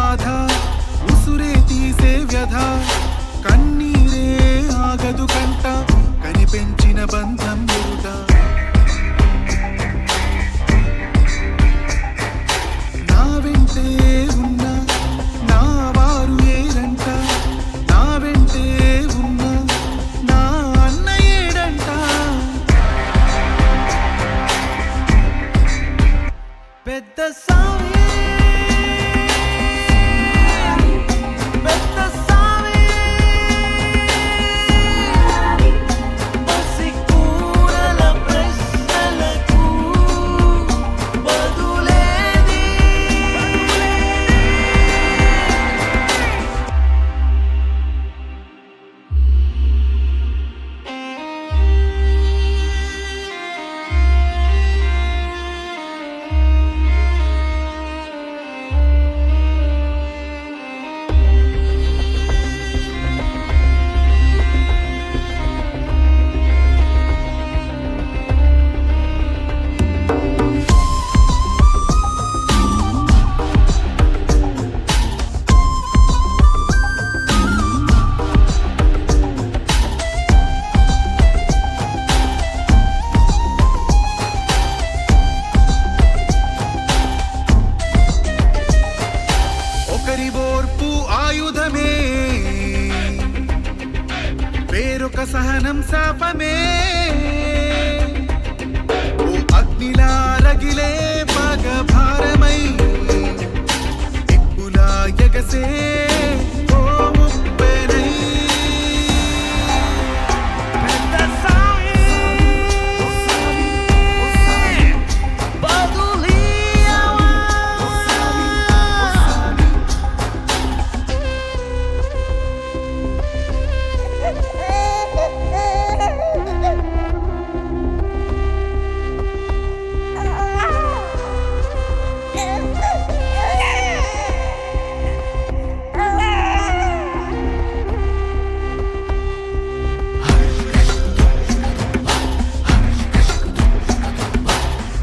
బాధ ఉసురే తీసే వ్యధ కన్నీరే ఆగదు కంట కనిపెంచిన బంధం ఎరుట నా వెంటే ఉన్న నా వారు ఏరంట నా వెంటే ఉన్న నా అన్న ఏడంట పెద్ద సామి పెద్ద సామి పసికూరల ప్రశ్నలకు బదులేది ఒకరి ఓర్పు ఆయుధమే వేరొక సహనం శాపమే ఓ అగ్నిలా రగిలే పగ భారమై నిప్పులా ఎగసే ఓ ముప్పెనై పెద్ద సామి బదులీయవా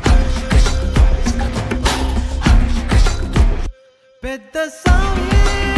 పెద్ద సామి